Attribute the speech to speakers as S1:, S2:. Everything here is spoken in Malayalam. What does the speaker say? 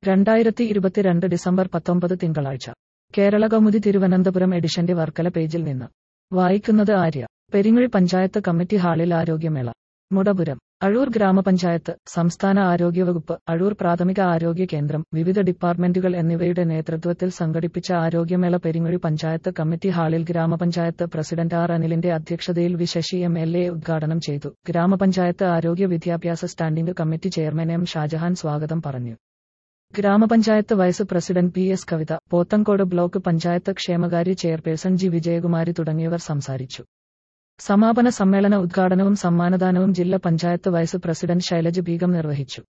S1: രണ്ടായിരത്തി ഇരുപത്തിരണ്ട് ഡിസംബർ പത്തൊമ്പത് തിങ്കളാഴ്ച കേരള കൗമുദി തിരുവനന്തപുരം എഡിഷന്റെ വർക്കല പേജിൽ നിന്ന് വായിക്കുന്നത് ആര്യ പെരിങ്ങഴി പഞ്ചായത്ത് കമ്മിറ്റി ഹാളിൽ ആരോഗ്യമേള മുടപുരം അഴൂർ ഗ്രാമപഞ്ചായത്ത് സംസ്ഥാന ആരോഗ്യവകുപ്പ് അഴൂർ പ്രാഥമിക ആരോഗ്യ കേന്ദ്രം വിവിധ ഡിപ്പാർട്ട്മെന്റുകൾ എന്നിവയുടെ നേതൃത്വത്തിൽ സംഘടിപ്പിച്ച ആരോഗ്യമേള പെരിങ്ങഴി പഞ്ചായത്ത് കമ്മിറ്റി ഹാളിൽ ഗ്രാമപഞ്ചായത്ത് പ്രസിഡന്റ് ആർ അനിലിന്റെ അധ്യക്ഷതയിൽ V Sasi M L A ഉദ്ഘാടനം ചെയ്തു ഗ്രാമപഞ്ചായത്ത് ആരോഗ്യ വിദ്യാഭ്യാസ standing committee chairman M Shajahan സ്വാഗതം പറഞ്ഞു ഗ്രാമപഞ്ചായത്ത് vice president P S Kavitha Pothencode block panchayat ക്ഷേമകാര്യ ചെയർപേഴ്സൺ ജി വിജയകുമാരി തുടങ്ങിയവർ സംസാരിച്ചു സമാപന സമ്മേളന ഉദ്ഘാടനവും സമ്മാനദാനവും ജില്ലാ പഞ്ചായത്ത് വൈസ് പ്രസിഡന്റ് ശൈലജ ബീഗം നിർവഹിച്ചു